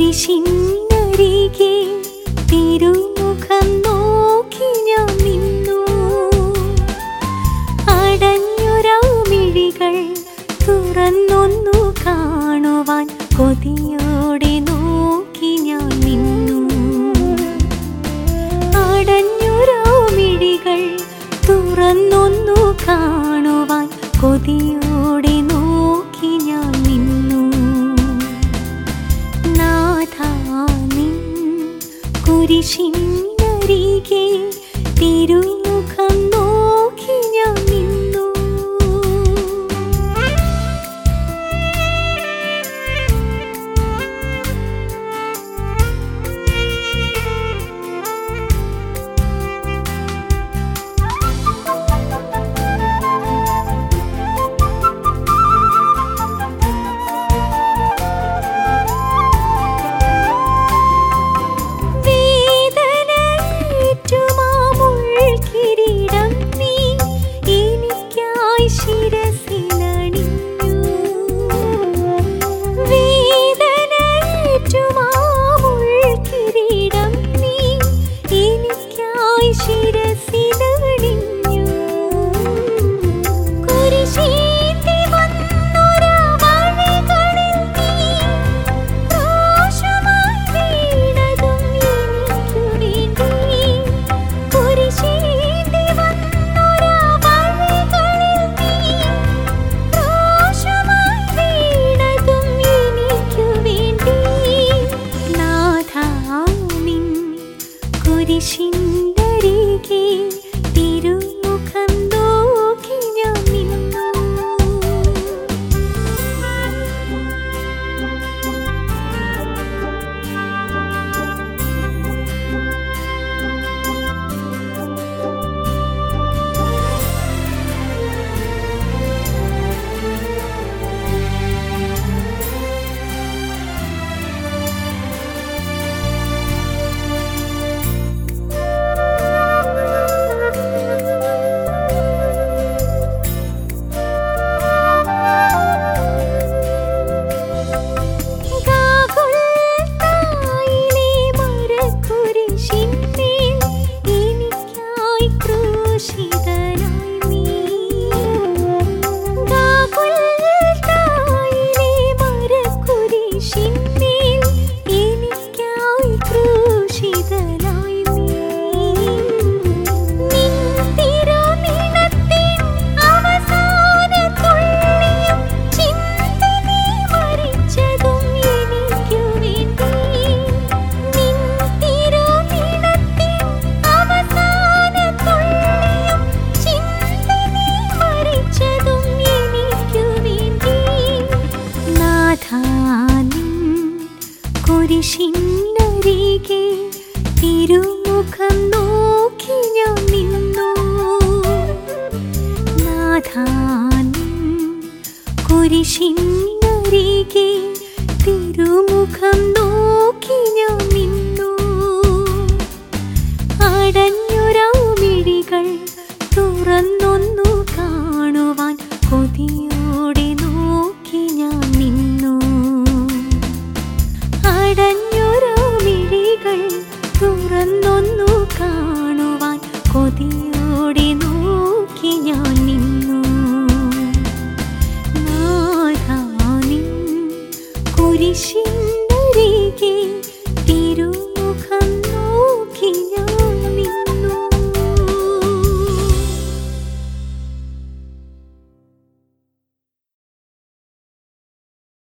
കുരിശിനരികെ തിരുമുഖം നോക്കി ഞാൻ നിന്നു അടഞ്ഞൊരമിഴികൾ തുറന്നൊന്നു കാണുവാൻ കൊതിയോടെ നോക്കി ഞാൻ നിന്നു അടഞ്ഞൊരമിഴികൾ തുറന്നൊന്നു കാണുവാൻ കൊതിയോടെ നോക്കി ഞാൻ നിന്നു നാഥാ നിൻ കുരിശിനരികെ തിരുമുഖം നോക്കി ഞാൻ നിന്നു വേദനയേറ്റുമാമുൾക്കിരീടം നീ എനിക്കായി ശിരസിലണിഞ്ഞു. വേദനയേറ്റുമാമുൾക്കിരീടം നീ എനിക്കായി ശിരസിലണിഞ്ഞു. കുരിശേന്തി വന്നൊരാ വഴികളിൽ നീ ക്രൂശുമായി വീണതും എനിക്കു വേണ്ടി. കുരിശേന്തി വന്നൊരാ വഴികളിൽ നീ ക്രൂശുമായി വീണതും എനിക്കു വേണ്ടി. നാഥാ നിൻ കുരിശിനരികെ തിരുമുഖം നോക്കി ഞാൻ നിന്നു ഗാഗുൽത്തായിലെ മരക്കുരിശിന്മേൽ എനിക്കായി ക്രൂശിതനായി നീ. ഗാഗുൽത്തായിലെ മരക്കുരിശിന്മേൽ എനിക്കായി ക്രൂശിതനായി നീ. നിൻ തിരുനിണത്തിൻ അവസാനത്തുള്ളിയും ചിന്തി നീ മരിച്ചതും എനിക്കു വേണ്ടി. നിൻ തിരുനിണത്തിൻ അവസാനത്തുള്ളിയും ചിന്തി നീ മരിച്ചതും എനിക്കു വേണ്ടി. നാഥാ നിൻ കുരിശിനരികെ തിരുമുഖം നോക്കി ഞാൻ നിന്നു നാഥാ നിൻ കുരിശിനരികെ തിരുമുഖം നോക്കി ഞാൻ നിന്നു അടഞ്ഞൊരമിഴികൾ തുറന്നൊന്നു കാണുവാൻ കൊതിയോടെ നോക്കി ഞാൻ നിന്നു അടഞ്ഞൊരമിഴികൾ തുറന്നൊന്നു കാണുവാൻ കൊതിയോടെ നോക്കി ഞാൻ നിന്നു നാഥാ നിൻ കുരിശി